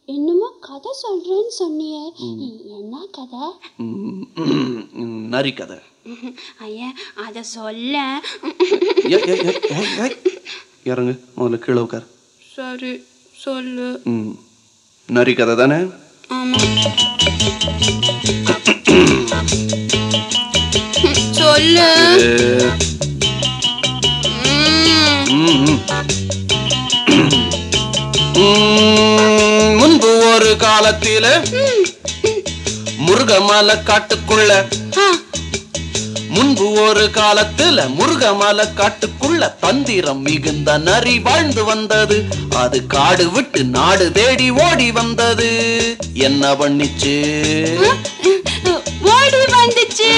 என்னமோ கதை சொல்றேன்னு சொன்னியே என்ன கதை ம், ம், நரி கதை ஐயா அதை சொல்ல ஏய், ஏய், ஏய், ஏய், ஏய். இறங்கு முதல்ல கீழே உட்கார் சரி சொல்லு ம் நரி கதை தானே ஆமா சொல்லு இது, ம், ம், ம். ம், முன்பு ஒரு காலத்தில முருகமலை காட்டுக்குள்ள ஆ, முன்பு ஒரு காலத்துல முருகமலை காட்டுக்குள்ள தந்திரம் மிகுந்த நரி வாழ்ந்து வந்தது அது காடு விட்டு நாடு தேடி ஓடி வந்தது என்ன பண்ணிச்சு ஓடி வந்துச்சு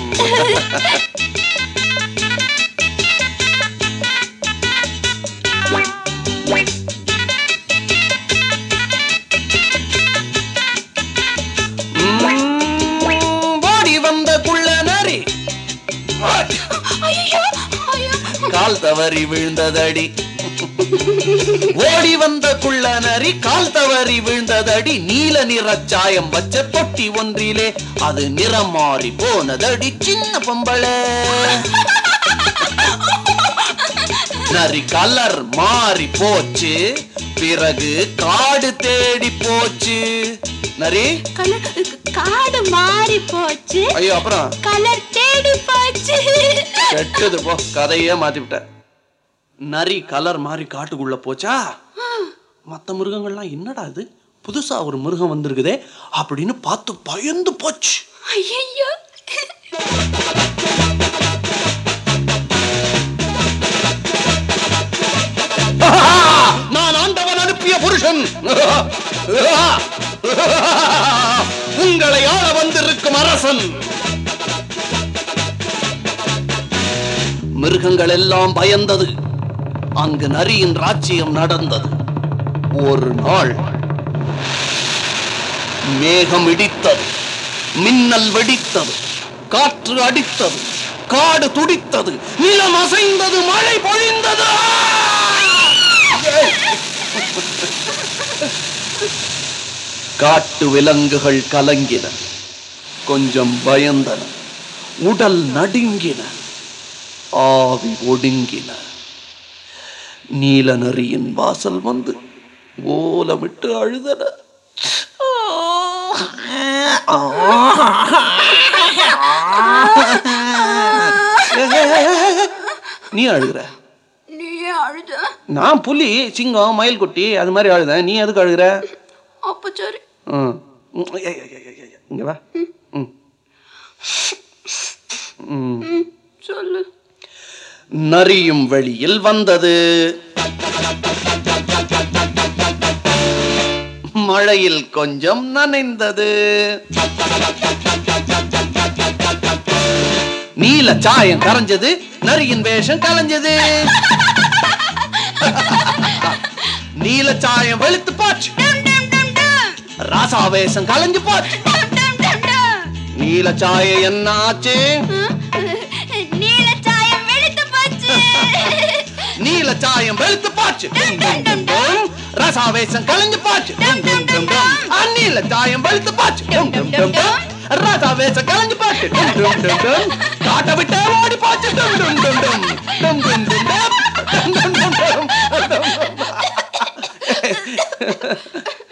ம், ஓடி வந்த குள்ள நரி ஐயோ ஐயோ கால் தவறி விழுந்ததடி ஓடி வந்த குள்ள நரி கால் தவறி விழுந்ததடி நீல நிற சாயம் வச்ச தொட்டி ஒன்றிலே அது நிறம் மாறி போனதடி சின்ன பொம்பளை நரி கலர் மாறி போச்சு பிறகு காடு தேடி போச்சு நரி கலர் காடு மாறி போச்சு ஐயோ அப்புறம் கலர் தேடி போச்சு கெட்டது போ கதையே மாத்தி விட்ட நரி கலர் மாதிரி காட்டுக்குள்ள போச்சா மத்த மிருகங்கள்லாம் என்னடா இது புதுசா ஒரு மிருகம் வந்திருக்குதே அப்படின்னு பார்த்து பயந்து போச்சு ஐயோ நான் ஆண்டவன் அனுப்பிய புருஷன் உங்களை ஆள வந்திருக்கும் அரசன் மிருகங்கள் எல்லாம் பயந்தது அங்கு நரியின் ராஜ்யம் நடந்தது ஒரு நாள் மேகம் இடித்தது மின்னல் வெடித்தது காற்று அடித்தது காடு துடித்தது நிலம் அசைந்தது மழை பொழிந்தது காட்டு விலங்குகள் கலங்கின கொஞ்சம் பயந்தன உடல் நடுங்கின ஆவி ஒடுங்கின நீல நரியின் வாசல் வந்து ஓலமிட்டு அழுதன நீ அழுகிற நீ அழுத நான் புலி சிங்கம் மயில் குட்டி அது மாதிரி அழுதேன் நீ எதுக்கு அழுகிற அப்ப சரி ம். ம், ஏய், ஏய், ஏய், ஏய், ஏய், இங்க வா ம். ம். ம், சொல்லு நரியும் வெளியில் வந்தது மழையில் கொஞ்சம் நனைந்தது நீல சாயம் கரைஞ்சது நரியின் வேஷம் கலைஞ்சது நீல சாயம் வெளுத்து போச்சு ராசா வேஷம் கலைஞ்சு போச்சு நீல சாயம் என்ன ஆச்சு நீல சாயம் வெளுத்து போச்சு நீல சாயம் வெளுத்து போச்சு டும், டும், டும், டும். ரசாவேசம் கலைஞ்சு போச்சு டும், டும், டும், டும். ஆ, நீல சாயம் வெளுத்து போச்சு டும், டும், டும், டும். ரசாவேசம் கலைஞ்சு போச்சு டும், டும், டும், டும். காட்டை விட்டே ஓடி போச்சு டும், டும், டும், டும். டும், டும், டும், டும். டும், டும், டும், டும்.